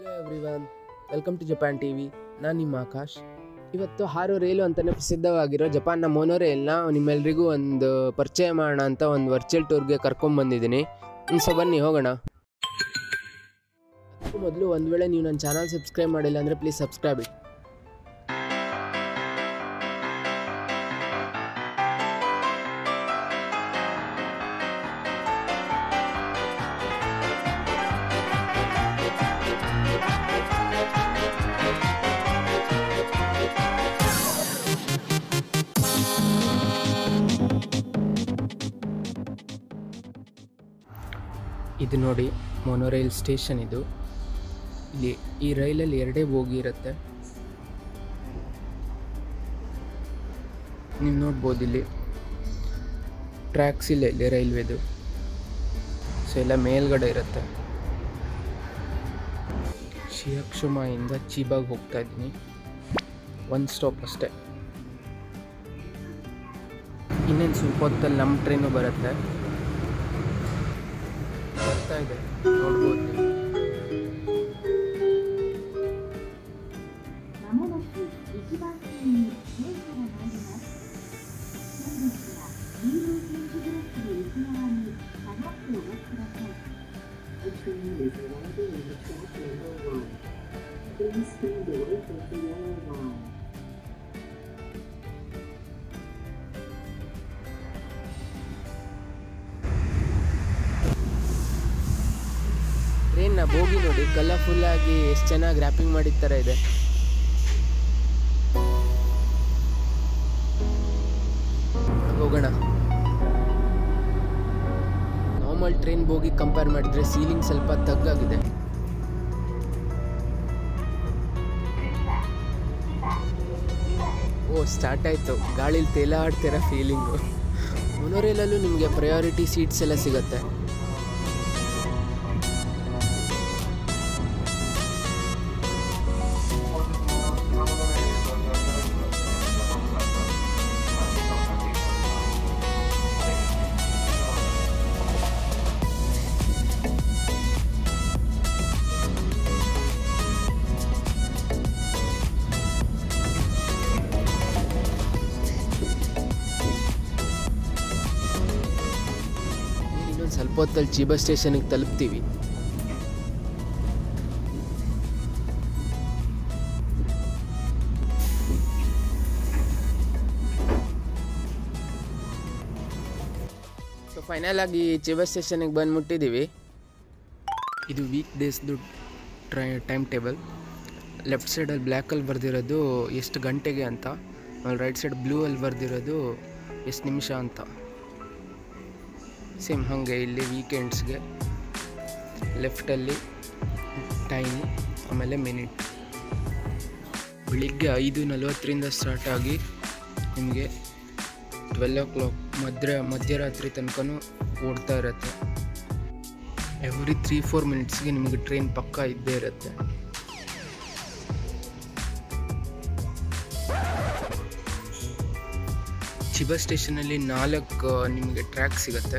Hello everyone welcome to Japan T V ನಾನು ನಿಮ್ಮ ಆಕಾಶ್ ಇವತ್ತು ಹಾರೋ ರೈಲು ಅಂತಲೇ ಪ್ರಸಿದ್ಧವಾಗಿರೋ ಜಪಾನ್ನ ಮೋನೋ ರೈಲ್ನ ನಿಮ್ಮೆಲ್ರಿಗೂ ಒಂದು ಪರಿಚಯ ಮಾಡೋಣ ಅಂತ ಒಂದು ವರ್ಚುವಲ್ ಟೂರ್ಗೆ ಕರ್ಕೊಂಬಂದಿದ್ದೀನಿ ಸೊ ಬನ್ನಿ ಹೋಗೋಣ ಅದಕ್ಕೂ ಮೊದಲು ಒಂದು ವೇಳೆ ನೀವು ನನ್ನ ಚಾನಲ್ ಸಬ್ಸ್ಕ್ರೈಬ್ ಮಾಡಿಲ್ಲ ಅಂದರೆ ಪ್ಲೀಸ್ ಸಬ್ಸ್ಕ್ರೈಬ್ ಇಟ್ ಇದು ನೋಡಿ ಮೊನೋ ರೈಲ್ ಸ್ಟೇಷನ್ ಇದು ಇಲ್ಲಿ ಈ ರೈಲಲ್ಲಿ ಎರಡೇ ಬೋಗಿ ಇರುತ್ತೆ ನೀವು ನೋಡ್ಬೋದು ಇಲ್ಲಿ ಟ್ರ್ಯಾಕ್ಸ್ ಇಲ್ಲ ಇಲ್ಲಿ ರೈಲ್ವೆದು ಸೊ ಎಲ್ಲ ಮೇಲ್ಗಡೆ ಇರುತ್ತೆ ಶಿಯಕ್ಷುಮಾಯಿಂದ ಚೀಬಾಗ್ ಹೋಗ್ತಾ ಇದ್ದೀನಿ ಒಂದು ಸ್ಟಾಪ್ ಅಷ್ಟೇ ಇನ್ನೇನು ಸ್ವಲ್ಪ ಹೊತ್ತಲ್ಲಿ ನಮ್ಮ ಟ್ರೈನು ಬರುತ್ತೆ ಬರ್ತಾ ಇದೆ ನೋಡ್ಬೋದು ನೀವು まもなく1番線に電車が参ります。本日は黄色い点字ブロックの内側に下がってお待ちください。The train is arriving on the track number one. Please stand away from the yellow line. ಟ್ರೈನ್ನ ಬೋಗಿ ನೋಡಿ ಕಲರ್ಫುಲ್ ಆಗಿ ಎಷ್ಟು ಚೆನ್ನಾಗಿ ರ್ಯಾಪಿಂಗ್ ಮಾಡಿದ ಥರ ಇದೆ ಹೋಗೋಣ ನಾರ್ಮಲ್ ಟ್ರೈನ್ ಬೋಗಿ ಕಂಪೇರ್ ಮಾಡಿದ್ರೆ ಸೀಲಿಂಗ್ ಸ್ವಲ್ಪ ತಗ್ಗಾಗಿದೆ ಓ ಸ್ಟಾರ್ಟ್ ಆಯಿತು ಗಾಳಿಲಿ ತೇಲಾಡ್ತಿರೋ ಫೀಲಿಂಗು ಮೊನೋರೇಲಲ್ಲೂ ನಿಮಗೆ ಪ್ರಯಾರಿಟಿ ಸೀಟ್ಸ್ ಎಲ್ಲ ಸಿಗುತ್ತೆ ಇನ್ನೊಂದು ಸ್ವಲ್ಪ ಹೊತ್ತಲ್ಲಿ ಚೀಬಾ ಸ್ಟೇಷನಿಗೆ ತಲುಪ್ತೀವಿ ಸೊ ಫೈನಲ್ ಆಗಿ ಚಿಬಾ ಸ್ಟೇಷನಿಗೆ ಬಂದು ಮುಟ್ಟಿದ್ದೀವಿ ಇದು ವೀಕ್ ಡೇಸ್ದು ಟ್ರೈ ಟೈಮ್ ಟೇಬಲ್ ಲೆಫ್ಟ್ ಸೈಡಲ್ಲಿ ಬ್ಲ್ಯಾಕಲ್ಲಿ ಬರೆದಿರೋದು ಎಷ್ಟು ಗಂಟೆಗೆ ಅಂತ ರೈಟ್ ಸೈಡ್ ಬ್ಲೂ ಅಲ್ಲಿ ಬರೆದಿರೋದು ಎಷ್ಟು ನಿಮಿಷ ಅಂತ ಸೇಮ್ ಹಾಗೆ ಇಲ್ಲಿ ವೀಕೆಂಡ್ಸ್ಗೆ ಲೆಫ್ಟಲ್ಲಿ ಟೈಮ್ ಆಮೇಲೆ ಮಿನಿಟ್ ಬೆಳಿಗ್ಗೆ ಐದು ನಲವತ್ತರಿಂದ ಸ್ಟಾರ್ಟ್ ಆಗಿ ನಿಮಗೆ ಟ್ವೆಲ್ ಓ ಕ್ಲಾಕ್ ಮಧ್ಯ ಮಧ್ಯರಾತ್ರಿ ತನಕನೂ ಓಡ್ತಾ ಇರುತ್ತೆ ಎವ್ರಿ ತ್ರೀ ಫೋರ್ ಮಿನಿಟ್ಸ್ಗೆ ನಿಮಗೆ ಟ್ರೈನ್ ಪಕ್ಕ ಇದ್ದೇ ಇರುತ್ತೆ ಚಿಬಾ ಸ್ಟೇಷನಲ್ಲಿ ನಾಲ್ಕು ನಿಮಗೆ ಟ್ರ್ಯಾಕ್ ಸಿಗುತ್ತೆ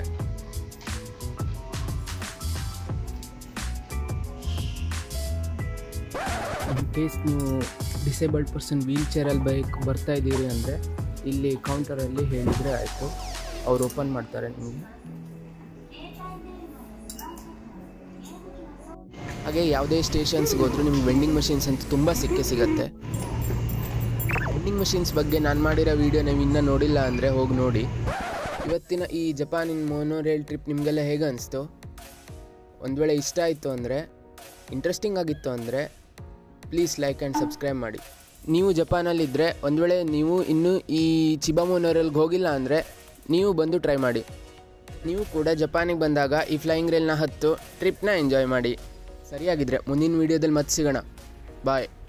ಇನ್ ಕೇಸ್ ನೀವು ಡಿಸೇಬಲ್ಡ್ ಪರ್ಸನ್ ವೀಲ್ ಚೇರಲ್ಲಿ ಬೈಕ್ ಬರ್ತಾ ಇದ್ದೀರಿ ಅಂದರೆ ಇಲ್ಲಿ ಕೌಂಟರಲ್ಲಿ ಹೇಳಿದರೆ ಆಯಿತು ಅವ್ರು ಓಪನ್ ಮಾಡ್ತಾರೆ ನಿಮಗೆ ಹಾಗೆ ಯಾವುದೇ ಸ್ಟೇಷನ್ಸ್ಗೆ ಹೋದ್ರೂ ನಿಮ್ಗೆ ವೆಂಡಿಂಗ್ ಮಷಿನ್ಸ್ ಅಂತ ತುಂಬ ಸಿಕ್ಕೇ ಸಿಗುತ್ತೆ ವೆಂಡಿಂಗ್ ಮಷಿನ್ಸ್ ಬಗ್ಗೆ ನಾನು ಮಾಡಿರೋ ವೀಡಿಯೋ ನೀವು ಇನ್ನೂ ನೋಡಿಲ್ಲ ಅಂದರೆ ಹೋಗಿ ನೋಡಿ ಇವತ್ತಿನ ಈ ಜಪಾನಿನ ಮೋನೋ ರೈಲ್ ಟ್ರಿಪ್ ನಿಮಗೆಲ್ಲ ಹೇಗೆ ಅನಿಸ್ತು ಒಂದು ವೇಳೆ ಇಷ್ಟ ಆಯಿತು ಅಂದರೆ ಇಂಟ್ರೆಸ್ಟಿಂಗ್ ಆಗಿತ್ತು ಅಂದರೆ ಪ್ಲೀಸ್ ಲೈಕ್ ಆ್ಯಂಡ್ ಸಬ್ಸ್ಕ್ರೈಬ್ ಮಾಡಿ ನೀವು ಜಪಾನಲ್ಲಿದ್ದರೆ ಒಂದು ವೇಳೆ ನೀವು ಇನ್ನೂ ಈ ಚಿಬಾ ಮೋನೋರಲ್ಗೆ ಹೋಗಿಲ್ಲ ಅಂದರೆ ನೀವು ಬಂದು ಟ್ರೈ ಮಾಡಿ ನೀವು ಕೂಡ ಜಪಾನಿಗೆ ಬಂದಾಗ ಈ ಫ್ಲೈಯಿಂಗ್ ರೈಲ್ನ ಹತ್ತು ಟ್ರಿಪ್ನ ಎಂಜಾಯ್ ಮಾಡಿ ಸರಿಯಾಗಿದ್ದರೆ ಮುಂದಿನ ವೀಡಿಯೋದಲ್ಲಿ ಮತ್ತೆ ಸಿಗೋಣ ಬಾಯ್